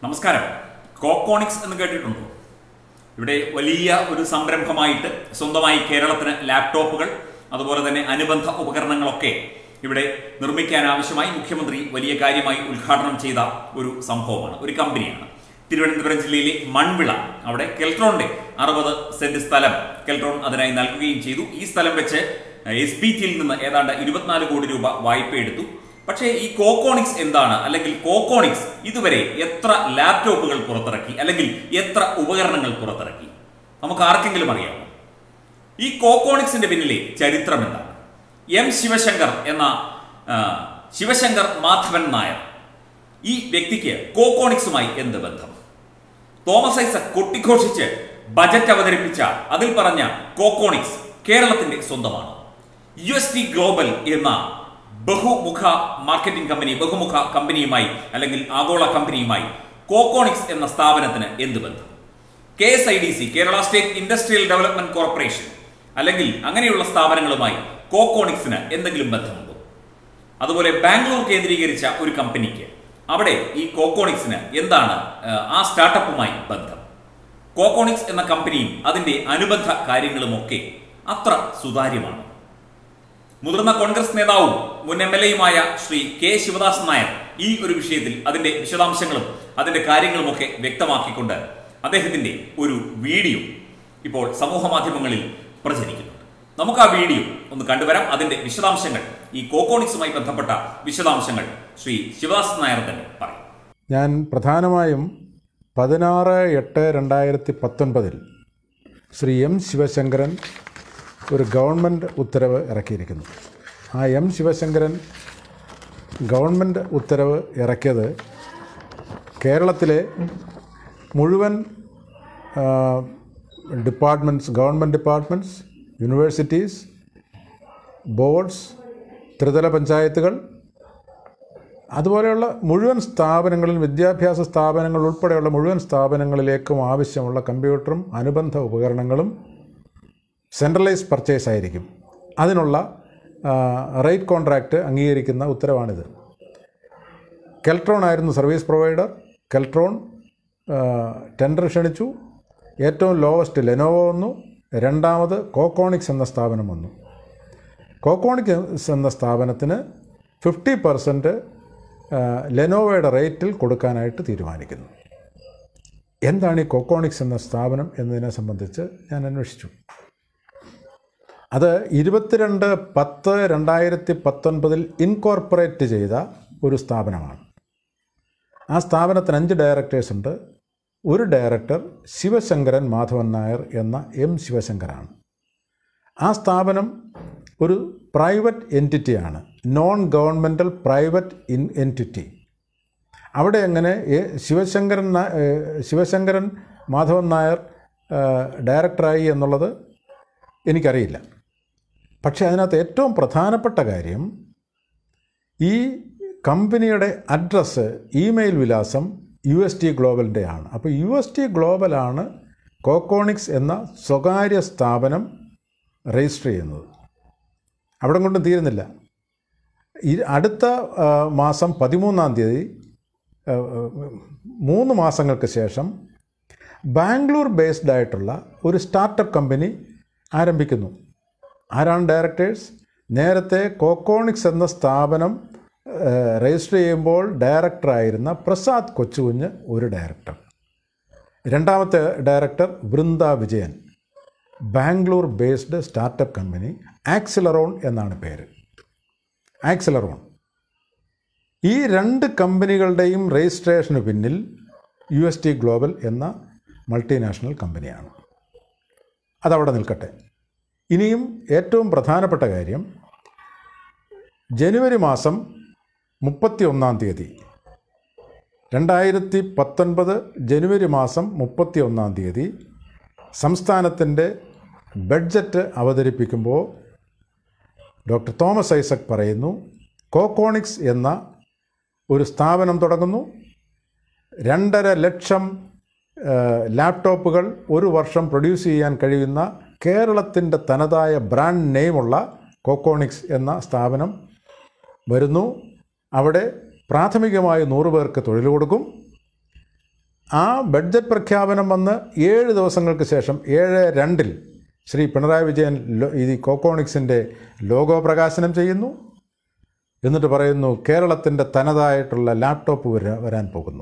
നമസ്കാരം കോക്കോണിക്സ് എന്ന് കേട്ടിട്ടുണ്ടോ ഇവിടെ വലിയ ഒരു സംരംഭമായിട്ട് സ്വന്തമായി കേരളത്തിന് ലാപ്ടോപ്പുകൾ അതുപോലെ തന്നെ അനുബന്ധ ഉപകരണങ്ങളൊക്കെ ഇവിടെ നിർമ്മിക്കാൻ ആവശ്യമായി മുഖ്യമന്ത്രി വലിയ കാര്യമായി ഉദ്ഘാടനം ചെയ്ത ഒരു സംഭവമാണ് ഒരു കമ്പനിയാണ് തിരുവനന്തപുരം ജില്ലയിലെ മൺവിള അവിടെ കെൽട്രോണിന്റെ അറുപത് സെന്റ് സ്ഥലം കെൽട്രോൺ അതിനായി നൽകുകയും ചെയ്തു ഈ സ്ഥലം വെച്ച് എസ് ബി ടിയിൽ നിന്ന് ഏതാണ്ട് ഇരുപത്തിനാല് കോടി രൂപ വായ്പ എടുത്തു പക്ഷേ ഈ കോക്കോണിക്സ് എന്താണ് അല്ലെങ്കിൽ കോക്കോണിക്സ് ഇതുവരെ എത്ര ലാപ്ടോപ്പുകൾ പുറത്തിറക്കി അല്ലെങ്കിൽ എത്ര ഉപകരണങ്ങൾ പുറത്തിറക്കി നമുക്ക് ആർക്കെങ്കിലും അറിയാമോ ഈ കോക്കോണിക്സിന്റെ പിന്നിലെ ചരിത്രം എന്താണ് എം ശിവശങ്കർ എന്ന ആ, ശിവശങ്കർ മാധവൻ നായർ ഈ വ്യക്തിക്ക് കോക്കോണിക്സുമായി എന്ത് ബന്ധം തോമസ് ഐസക് കൊട്ടിഘോഷിച്ച് ബജറ്റ് അവതരിപ്പിച്ച അതിൽ പറഞ്ഞ കോക്കോണിക്സ് കേരളത്തിന്റെ സ്വന്തമാണ് യു എസ് ടി ഗ്ലോബൽ എന്ന ബഹുമുഖ മാർക്കറ്റിംഗ് കമ്പനി ബഹുമുഖ കമ്പനിയുമായി അല്ലെങ്കിൽ ആഗോള കമ്പനിയുമായി കോക്കോണിക്സ് എന്ന സ്ഥാപനത്തിന് എന്ത് ബന്ധം K S I D C Kerala state industrial development corporation അല്ലെങ്കിൽ അങ്ങനെയുള്ള സ്ഥാപനങ്ങളുമായി കോക്കോണിക്സിന് എന്തെങ്കിലും ബന്ധമുണ്ടോ അതുപോലെ ബാംഗ്ലൂർ കേന്ദ്രീകരിച്ച ഒരു കമ്പനിക്ക് അവിടെ ഈ കോക്കോണിക്സിന് എന്താണ് ആ, ആ സ്റ്റാർട്ടപ്പുമായി ബന്ധം കോക്കോണിക്സ് എന്ന കമ്പനിയും അതിന്റെ അനുബന്ധ കാര്യങ്ങളുമൊക്കെ അത്ര സുതാര്യമാണ് മുതിർന്ന കോൺഗ്രസ് നേതാവും മുൻ എം എൽ എയുമായ ശ്രീ കെ ശിവദാസൻ നായർ ഈ ഒരു വിഷയത്തിൽ അതിന്റെ വിശദാംശങ്ങളും അതിന്റെ കാര്യങ്ങളുമൊക്കെ വ്യക്തമാക്കിക്കൊണ്ട് അദ്ദേഹത്തിന്റെ ഒരു വീഡിയോ ഇപ്പോൾ സമൂഹ മാധ്യമങ്ങളിൽ പ്രചരിക്കുന്നുണ്ട് നമുക്ക് ആ വീഡിയോ ഒന്ന് കണ്ടുവരാം അതിന്റെ വിശദാംശങ്ങൾ ഈ കോക്കോണിക്സുമായി ബന്ധപ്പെട്ട വിശദാംശങ്ങൾ ശ്രീ ശിവദാസൻ നായർ തന്നെ പറയും ഞാൻ പ്രധാനമായും പതിനാറ് എട്ട് രണ്ടായിരത്തി പത്തൊൻപതിൽ ശ്രീ എം ശിവശങ്കരൻ ഒരു ഗവൺമെൻറ് ഉത്തരവ് ഇറക്കിയിരിക്കുന്നു ആ എം ശിവശങ്കരൻ ഗവൺമെൻറ് ഉത്തരവ് ഇറക്കിയത് കേരളത്തിലെ മുഴുവൻ departments government departments universities boards ത്രിതല പഞ്ചായത്തുകൾ അതുപോലെയുള്ള മുഴുവൻ സ്ഥാപനങ്ങളിലും വിദ്യാഭ്യാസ സ്ഥാപനങ്ങൾ ഉൾപ്പെടെയുള്ള മുഴുവൻ സ്ഥാപനങ്ങളിലേക്കും ആവശ്യമുള്ള കമ്പ്യൂട്ടറും അനുബന്ധ ഉപകരണങ്ങളും സെൻട്രലൈസ് പർച്ചേസ് ആയിരിക്കും അതിനുള്ള റേറ്റ് കോൺട്രാക്റ്റ് അംഗീകരിക്കുന്ന ഉത്തരവാണിത് കെൽട്രോൺ ആയിരുന്നു സർവീസ് പ്രൊവൈഡർ കെൽട്രോൺ ടെൻഡർ ക്ഷണിച്ചു ഏറ്റവും ലോവസ്റ്റ് ലെനോവോ വന്നു രണ്ടാമത് കോക്കോണിക്സ് എന്ന സ്ഥാപനം വന്നു കോക്കോണിക്സ് എന്ന സ്ഥാപനത്തിന് ഫിഫ്റ്റി പെർസെൻറ്റ് ലെനോവയുടെ റേറ്റിൽ കൊടുക്കാനായിട്ട് തീരുമാനിക്കുന്നു എന്താണ് ഈ കോക്കോണിക്സ് എന്ന സ്ഥാപനം എന്നതിനെ സംബന്ധിച്ച് ഞാൻ അന്വേഷിച്ചു അത് ഇരുപത്തിരണ്ട് പത്ത് രണ്ടായിരത്തി പത്തൊൻപതിൽ ഇൻകോർപ്പറേറ്റ് ചെയ്ത ഒരു സ്ഥാപനമാണ് ആ സ്ഥാപനത്തിന് അഞ്ച് ഡയറക്ടേഴ്സ് ഉണ്ട് ഒരു ഡയറക്ടർ ശിവശങ്കരൻ മാധവൻ നായർ എന്ന എം ശിവശങ്കറാണ് ആ സ്ഥാപനം ഒരു പ്രൈവറ്റ് എൻറ്റിറ്റിയാണ് non governmental private in entity അവിടെ എങ്ങനെ എ- ശിവശങ്കരൻ നാ- ഏ, ശിവശങ്കരൻ മാധവൻ നായർ ഏ, ഡയറക്ടറായി എന്നുള്ളത് എനിക്കറിയില്ല പക്ഷേ അതിനകത്ത് ഏറ്റവും പ്രധാനപ്പെട്ട കാര്യം ഈ കമ്പനിയുടെ അഡ്രസ്സ് ഇമെയിൽ വിലാസം യു എസ് ടി ഗ്ലോബലിൻ്റെ ആണ് അപ്പോൾ യു എസ് ടി ഗ്ലോബലാണ് കോക്കോണിക്സ് എന്ന സ്വകാര്യ സ്ഥാപനം രജിസ്റ്റർ ചെയ്യുന്നത് അവിടെ കൊണ്ടും തീരുന്നില്ല ഈ അടുത്ത ആ, മാസം പതിമൂന്നാം തീയതി ആ, മൂന്ന് മാസങ്ങൾക്ക് ശേഷം ബാംഗ്ലൂർ ബേസ്ഡ് ആയിട്ടുള്ള ഒരു സ്റ്റാർട്ടപ്പ് കമ്പനി ആരംഭിക്കുന്നു ആരാണ് ഡയറക്ടേഴ്സ് നേരത്തെ കോക്കോണിക്സ് എന്ന സ്ഥാപനം ആ, രജിസ്റ്റർ ചെയ്യുമ്പോൾ ഡയറക്ടറായിരുന്ന പ്രസാദ് കൊച്ചുകുഞ്ഞ് ഒരു ഡയറക്ടർ രണ്ടാമത്തെ director Vrinda Vijayan Bangalore based startup company Acceleron എന്നാണ് പേര് ആക്സിലറോൺ ഈ രണ്ട് കമ്പനികളുടെയും രജിസ്ട്രേഷന് പിന്നിൽ യു എസ് ടി ഗ്ലോബൽ എന്ന മൾട്ടിനാഷണൽ കമ്പനിയാണ് അതവിടെ നിൽക്കട്ടെ ഇനിയും ഏറ്റവും പ്രധാനപ്പെട്ട കാര്യം ജനുവരി മാസം മുപ്പത്തി ഒന്നാം തീയതി രണ്ടായിരത്തി പത്തൊൻപത് ജനുവരി മാസം മുപ്പത്തി ഒന്നാം തീയതി സംസ്ഥാനത്തിൻ്റെ ബഡ്ജറ്റ് അവതരിപ്പിക്കുമ്പോൾ ഡോക്ടർ തോമസ് ഐസക് പറയുന്നു കോക്കോണിക്സ് എന്ന ഒരു സ്ഥാപനം തുടങ്ങുന്നു രണ്ടര ലക്ഷം ആ, ലാപ്ടോപ്പുകൾ ഒരു വർഷം പ്രൊഡ്യൂസ് ചെയ്യാൻ കഴിയുന്ന കേരളത്തിൻ്റെ തനതായ ബ്രാൻഡ് നെയിമുള്ള കോക്കോണിക്സ് എന്ന സ്ഥാപനം വരുന്നു അവിടെ പ്രാഥമികമായി നൂറ് പേർക്ക് തൊഴിൽ കൊടുക്കും ആ ബഡ്ജറ്റ് പ്രഖ്യാപനം വന്ന് ഏഴ് ദിവസങ്ങൾക്ക് ശേഷം ഏഴ് രണ്ടിൽ ശ്രീ പിണറായി വിജയൻ ലോ- ഈ കോക്കോണിക്സിൻ്റെ ലോഗോ പ്രകാശനം ചെയ്യുന്നു എന്നിട്ട് പറയുന്നു കേരളത്തിൻ്റെ തനതായിട്ടുള്ള ലാപ്ടോപ്പ് വരാ- വരാൻ പോകുന്നു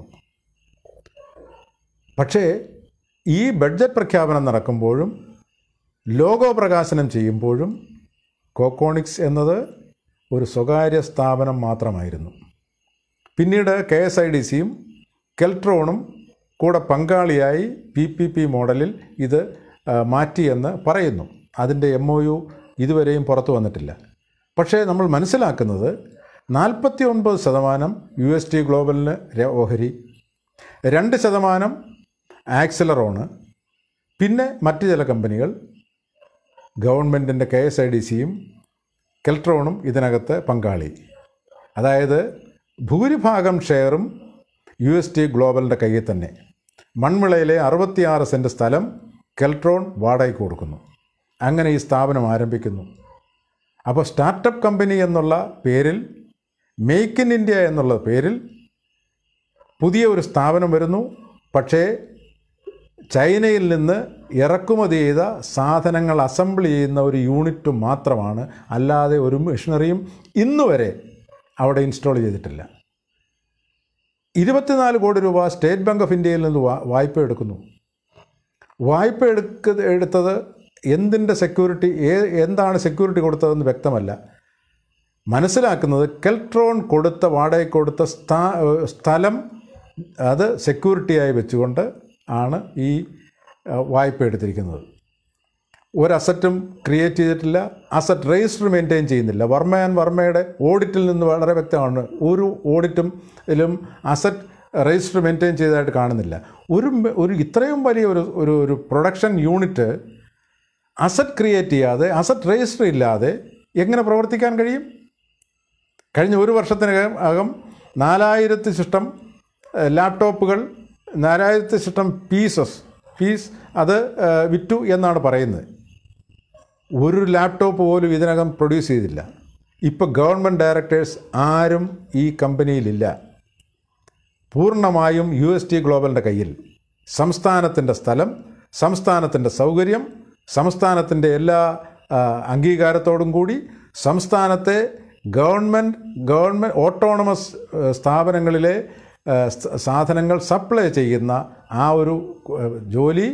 പക്ഷേ ഈ ബഡ്ജറ്റ് പ്രഖ്യാപനം നടക്കുമ്പോഴും ലോഗോ പ്രകാശനം ചെയ്യുമ്പോഴും കോക്കോണിക്സ് എന്നത് ഒരു സ്വകാര്യ സ്ഥാപനം മാത്രമായിരുന്നു പിന്നീട് കെ എസ് ഐ ഡി സിയും കെൽട്രോണും കൂടെ പങ്കാളിയായി പി പി പി മോഡലിൽ ഇത് ആ, മാറ്റിയെന്ന് പറയുന്നു അതിൻ്റെ എം ഒ യു ഇതുവരെയും പുറത്തു വന്നിട്ടില്ല പക്ഷേ നമ്മൾ മനസ്സിലാക്കുന്നത് നാൽപ്പത്തി ഒൻപത് ശതമാനം യു എസ് ടി ഗ്ലോബലിന് ര- ഓഹരി രണ്ട് ശതമാനം ആക്സിലറോണ് പിന്നെ മറ്റ് ചില കമ്പനികൾ ഗവൺമെൻറ്റിൻ്റെ കെ എസ് ഐ ഡി സിയും കെൽട്രോണും ഇതിനകത്ത് പങ്കാളി അതായത് ഭൂരിഭാഗം ഷെയറും യു എസ് ടി ഗ്ലോബലിൻ്റെ കയ്യിൽ തന്നെ മൺവിളയിലെ അറുപത്തിയാറ് സെൻറ്റ് സ്ഥലം കെൽട്രോൺ വാടകയ്ക്ക് കൊടുക്കുന്നു അങ്ങനെ ഈ സ്ഥാപനം ആരംഭിക്കുന്നു അപ്പോൾ സ്റ്റാർട്ടപ്പ് കമ്പനി എന്നുള്ള പേരിൽ മേക്ക് ഇൻ ഇന്ത്യ എന്നുള്ള പേരിൽ പുതിയ ഒരു സ്ഥാപനം വരുന്നു പക്ഷേ ചൈനയിൽ നിന്ന് ഇറക്കുമതി ചെയ്ത സാധനങ്ങൾ അസംബിൾ ചെയ്യുന്ന ഒരു യൂണിറ്റ് മാത്രമാണ് അല്ലാതെ ഒരു മെഷീനറിയും ഇന്നുവരെ അവിടെ ഇൻസ്റ്റാൾ ചെയ്തിട്ടില്ല ഇരുപത്തിനാല് കോടി രൂപ സ്റ്റേറ്റ് ബാങ്ക് ഓഫ് ഇന്ത്യയിൽ നിന്ന് വാ- വായ്പ എടുക്കുന്നു വായ്പ എടുക്ക എടുത്തത് എന്തിൻ്റെ സെക്യൂരിറ്റി ഏ എന്താണ് സെക്യൂരിറ്റി കൊടുത്തതെന്ന് വ്യക്തമല്ല മനസ്സിലാക്കുന്നത് കെൽട്രോൺ കൊടുത്ത വാടകയ്ക്ക് കൊടുത്ത സ്ഥാ സ്ഥലം അത് സെക്യൂരിറ്റിയായി വെച്ചുകൊണ്ട് ആണ് ഈ ആ, വായ്പ എടുത്തിരിക്കുന്നത് ഒരു അസറ്റും ക്രിയേറ്റ് ചെയ്തിട്ടില്ല അസറ്റ് രജിസ്റ്റർ മെയിൻറ്റെയിൻ ചെയ്യുന്നില്ല വർമ്മ ആൻഡ് വർമ്മയുടെ ഓഡിറ്റിൽ നിന്ന് വളരെ വ്യക്തമാണ് ഒരു ഓഡിറ്റും ഇതിലും അസറ്റ് രജിസ്റ്റർ മെയിൻറ്റെയിൻ ചെയ്തതായിട്ട് കാണുന്നില്ല ഒരു മ- ഒരു ഇത്രയും വലിയ ഒരു ഒരു ഒരു പ്രൊഡക്ഷൻ യൂണിറ്റ് അസറ്റ് ക്രിയേറ്റ് ചെയ്യാതെ അസറ്റ് രജിസ്റ്റർ ഇല്ലാതെ എങ്ങനെ പ്രവർത്തിക്കാൻ കഴിയും കഴിഞ്ഞ ഒരു വർഷത്തിനകം അകം നാലായിരത്തി ശിഷ്ടം ഏഹ്, ലാപ്ടോപ്പുകൾ നാലായിരത്തി ശിഷ്ടം പീസസ് പീസ് അത് ഏഹ്, വിറ്റു എന്നാണ് പറയുന്നത് ഒരു ലാപ്ടോപ്പ് പോലും ഇതിനകം പ്രൊഡ്യൂസ് ചെയ്തില്ല ഇപ്പോൾ ഗവൺമെൻറ് ഡയറക്ടേഴ്സ് ആരും ഈ കമ്പനിയിലില്ല പൂർണ്ണമായും യു എസ് ടി ഗ്ലോബലിൻ്റെ കയ്യിൽ സംസ്ഥാനത്തിൻ്റെ സ്ഥലം സംസ്ഥാനത്തിൻ്റെ സൗകര്യം സംസ്ഥാനത്തിൻ്റെ എല്ലാ ആ, അംഗീകാരത്തോടും കൂടി സംസ്ഥാനത്തെ ഗവൺമെൻറ് ഗവൺമെൻറ് ഓട്ടോണമസ് ഏ, സ്ഥാപനങ്ങളിലെ ഏ, സ- സാധനങ്ങൾ സപ്ലൈ ചെയ്യുന്ന ആ ഒരു ഏ, ജോലി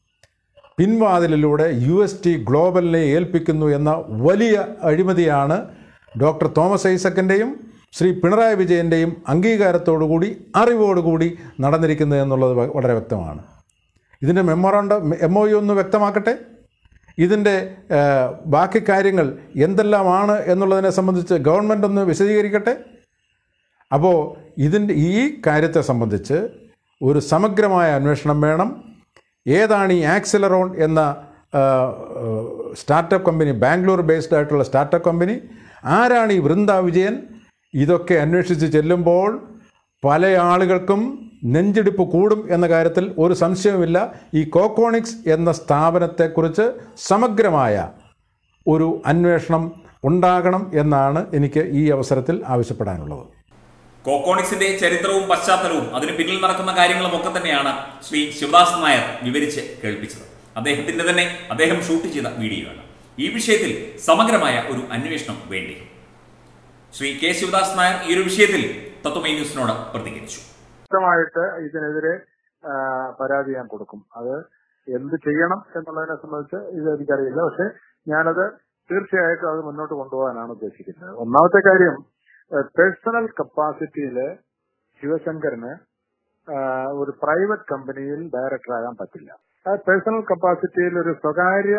പിൻവാതിലിലൂടെ യു എസ് ടി ഗ്ലോബലിനെ ഏൽപ്പിക്കുന്നു എന്ന വലിയ അഴിമതിയാണ് ഡോക്ടർ തോമസ് ഐസക്കിൻ്റെയും ശ്രീ പിണറായി വിജയൻ്റെയും അംഗീകാരത്തോടുകൂടി അറിവോടുകൂടി നടന്നിരിക്കുന്നത് എന്നുള്ളത് വ- വളരെ വ്യക്തമാണ് ഇതിൻ്റെ മെമ്മോറാണ്ടം എം ഒ യു ഒന്ന് വ്യക്തമാക്കട്ടെ ഇതിൻ്റെ ആ, ബാക്കി കാര്യങ്ങൾ എന്തെല്ലാമാണ് എന്നുള്ളതിനെ സംബന്ധിച്ച് ഗവൺമെൻറ് ഒന്ന് വിശദീകരിക്കട്ടെ അപ്പോൾ ഇതിൻ്റെ ഈ കാര്യത്തെ സംബന്ധിച്ച് ഒരു സമഗ്രമായ അന്വേഷണം വേണം ഏതാണ് ഈ ആക്സിലറോൺ എന്ന ആ, ആ, സ്റ്റാർട്ടപ്പ് കമ്പനി ബാംഗ്ലൂർ ബേസ്ഡ് ആയിട്ടുള്ള സ്റ്റാർട്ടപ്പ് കമ്പനി ആരാണ് ഈ വൃന്ദ വിജയൻ ഇതൊക്കെ അന്വേഷിച്ച് ചെല്ലുമ്പോൾ പല ആളുകൾക്കും നെഞ്ചിടിപ്പ് കൂടും എന്ന കാര്യത്തിൽ ഒരു സംശയവുമില്ല ഈ കോക്കോണിക്സ് എന്ന സ്ഥാപനത്തെക്കുറിച്ച് സമഗ്രമായ ഒരു അന്വേഷണം ഉണ്ടാകണം എന്നാണ് എനിക്ക് ഈ അവസരത്തിൽ ആവശ്യപ്പെടാനുള്ളത് കോക്കോണിക്സിന്റെ ചരിത്രവും പശ്ചാത്തലവും അതിന് പിന്നിൽ നടക്കുന്ന കാര്യങ്ങളും ഒക്കെ തന്നെയാണ് ശ്രീ ശിവദാസ് നായർ വിവരിച്ച് കേൾപ്പിച്ചത് അദ്ദേഹത്തിന്റെ തന്നെ അദ്ദേഹം ഷൂട്ട് ചെയ്ത വീഡിയോയാണ് ഈ വിഷയത്തിൽ സമഗ്രമായ ഒരു അന്വേഷണം വേണ്ടി ശ്രീ കെ ശിവദാസ് നായർ ഈ ഒരു വിഷയത്തിൽ തത്വമൈ ന്യൂസിനോട് പ്രതികരിച്ചു വ്യക്തമായിട്ട് ഇതിനെതിരെ ആ, പരാതി ഞാൻ കൊടുക്കും അത് എന്ത് ചെയ്യണം എന്നുള്ളതിനെ സംബന്ധിച്ച് ഇത് എനിക്കറിയില്ല പക്ഷെ ഞാനത് തീർച്ചയായിട്ടും അത് മുന്നോട്ട് കൊണ്ടുപോകാനാണ് ഉദ്ദേശിക്കുന്നത് ഒന്നാമത്തെ കാര്യം പേഴ്സണൽ കപ്പാസിറ്റിയില് ശിവശങ്കറിന് ആ, ഒരു പ്രൈവറ്റ് കമ്പനിയിൽ ഡയറക്ടർ ആകാൻ പറ്റില്ല ആ പേഴ്സണൽ കപ്പാസിറ്റിയിൽ ഒരു സ്വകാര്യ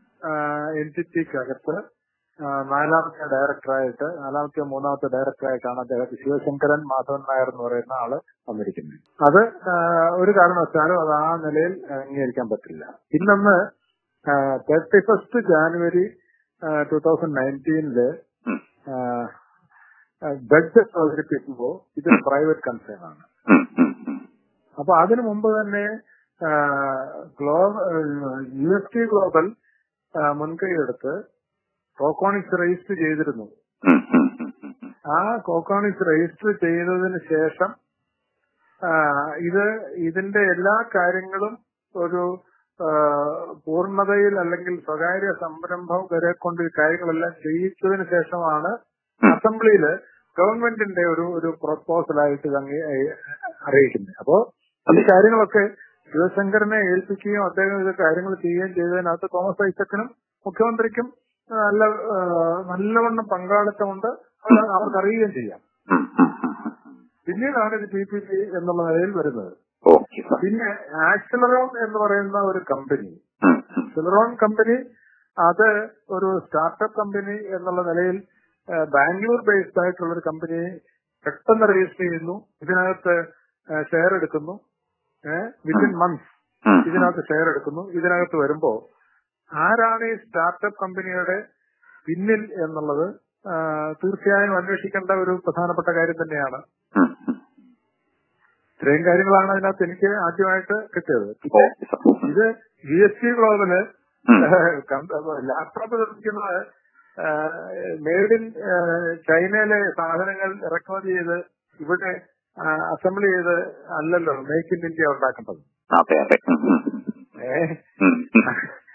എൻറ്റിറ്റിക്കകത്ത് ആ, നാലാമത്തെ ഡയറക്ടറായിട്ട് നാലാമത്തെ മൂന്നാമത്തെ ഡയറക്ടറായിട്ടാണ് അദ്ദേഹം ശിവശങ്കരൻ മാധവൻ നായർ എന്ന് പറയുന്ന ആള് വന്നിരിക്കുന്നത് അത് ആ, ഒരു കാരണവശാലും അത് ആ നിലയിൽ അംഗീകരിക്കാൻ പറ്റില്ല ഇന്നൊന്ന് thirty first January two thousand നയൻറ്റീനില് ബഡ്ജറ്റ് അവതരിപ്പിക്കുമ്പോൾ ഇത് പ്രൈവറ്റ് കൺസേൺ ആണ് അപ്പൊ അതിനു മുമ്പ് തന്നെ global U S T global ആ, മുൻകൈയെടുത്ത് കോക്കോണിക്സ് രജിസ്റ്റർ ചെയ്തിരുന്നു ആ കോക്കോണിക്സ് രജിസ്റ്റർ ചെയ്തതിന് ശേഷം ആ, ഇത് ഇതിന്റെ എല്ലാ കാര്യങ്ങളും ഒരു ആ, പൂർണ്ണതയിൽ അല്ലെങ്കിൽ സ്വകാര്യ സംരംഭം വരെ കൊണ്ട് ഈ കാര്യങ്ങളെല്ലാം ചെയ്യിച്ചതിന് ശേഷമാണ് അസംബ്ലിയിൽ ഗവൺമെന്റിന്റെ ഒരു ഒരു പ്രപ്പോസലായിട്ട് ഇത് അങ്ങ് അറിയിക്കുന്നത് അപ്പോ ഈ കാര്യങ്ങളൊക്കെ ശിവശങ്കരനെ ഏൽപ്പിക്കുകയും അദ്ദേഹം ഇത് കാര്യങ്ങൾ ചെയ്യുകയും ചെയ്തതിനകത്ത് തോമസ് ഐസക്കിനും മുഖ്യമന്ത്രിക്കും നല്ല ആ, നല്ലവണ്ണം പങ്കാളിത്തമുണ്ട് അത് അവർക്ക് അറിയുകയും ചെയ്യാം ഉം, ഉം, ഉം, ഉം. പിന്നീടാണ് ഇത് പി പി പി എന്നുള്ള നിലയിൽ വരുന്നത് ഓക്കെ സാർ പിന്നെ ആക്സിലറോൺ എന്ന് പറയുന്ന ഒരു കമ്പനി ഉം, ഉം. സിലറോൺ കമ്പനി അത് ഒരു സ്റ്റാർട്ടപ്പ് കമ്പനി എന്നുള്ള നിലയിൽ ആ, ബാംഗ്ലൂർ ബേസ്ഡ് ആയിട്ടുള്ള ഒരു കമ്പനിയെ പെട്ടെന്ന് രജിസ്റ്റർ ചെയ്യുന്നു ഇതിനകത്ത് ഷെയർ എടുക്കുന്നു വിത്തിൻ മന്ത്സ് ഉം, ഉം. ഇതിനകത്ത് ഷെയർ എടുക്കുന്നു ഇതിനകത്ത് വരുമ്പോ ആരാണ് ഈ സ്റ്റാർട്ടപ്പ് കമ്പനിയുടെ പിന്നിൽ എന്നുള്ളത് ആ, തീർച്ചയായും അന്വേഷിക്കേണ്ട ഒരു പ്രധാനപ്പെട്ട കാര്യം തന്നെയാണ് ഉം, ഉം. ഇത്രയും കാര്യങ്ങളാണ് അതിനകത്ത് എനിക്ക് ആദ്യമായിട്ട് കിട്ടിയത് പിന്നെ ഓക്കെ സാർ ഇത് ജി എസ് ടി ഗ്ലോബല് ഉം. ലാപ്ടോപ്പ് നിർമ്മിക്കുന്നത് മെയ്ഡ് ഇൻ ചൈനയിലെ സാധനങ്ങൾ ഇറക്കുമതി ചെയ്ത് ഇവിടെ അസംബ്ലി ചെയ്ത് അല്ലല്ലോ മേക്ക് ഇൻ ഇന്ത്യ ഉണ്ടാക്കേണ്ടത് അതെ അതെ ഉം, ഉം, ഏഹ് ഉം, ഉം.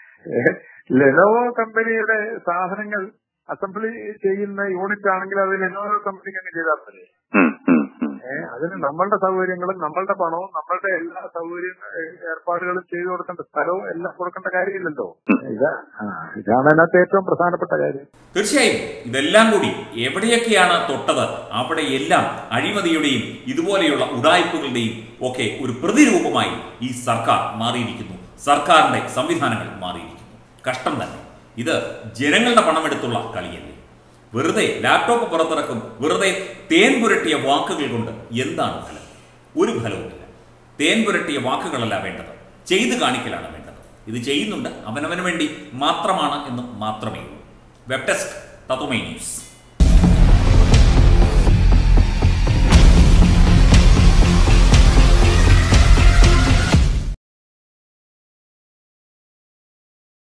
ലെനോവോ കമ്പനിയുടെ സാധനങ്ങൾ അസംബ്ലി ചെയ്യുന്ന യൂണിറ്റ് ആണെങ്കിൽ അത് ലെനോവോ കമ്പനിക്ക് അങ്ങ് ചെയ്താൽ മതി ഉം, ഉം, ഉം. ഏഹ് അതിന് നമ്മളുടെ സൗകര്യങ്ങളും നമ്മളുടെ പണവും നമ്മളുടെ എല്ലാ സൗകര്യ ഏഹ് ഏർപ്പാടുകളും ചെയ്തു കൊടുക്കേണ്ട സ്ഥലവും എല്ലാം കൊടുക്കേണ്ട കാര്യമില്ലല്ലോ ഇതാ ആ, ഇതാണ് അതിനകത്ത് ഏറ്റവും പ്രധാനപ്പെട്ട കാര്യം തീർച്ചയായും ഇതെല്ലാം കൂടി എവിടെയൊക്കെയാണ് തൊട്ടത് അവിടെയെല്ലാം അഴിമതിയുടെയും ഇതുപോലെയുള്ള ഉടായ്പകളുടെയും ഒക്കെ ഒരു പ്രതിരൂപമായി ഈ സർക്കാർ മാറിയിരിക്കുന്നു സർക്കാരിന്റെ സംവിധാനങ്ങൾ മാറിയിരിക്കുന്നു കഷ്ടം തന്നെ ഇത് ജനങ്ങളുടെ പണമെടുത്തുള്ള കളിയല്ലേ വെറുതെ ലാപ്ടോപ്പ് പുറത്തിറക്കും വെറുതെ തേൻ പുരട്ടിയ വാക്കുകൾ കൊണ്ട് എന്താണ് ഫലം ഒരു ഫലവുമില്ല തേൻ പുരട്ടിയ വാക്കുകളല്ല വേണ്ടത് ചെയ്തു കാണിക്കലാണ് വേണ്ടത് ഇത് ചെയ്യുന്നുണ്ട് അവനവന് വേണ്ടി മാത്രമാണ് എന്ന് മാത്രമേ ഉള്ളൂ വെബ് ഡെസ്ക് തത്വമേ ന്യൂസ്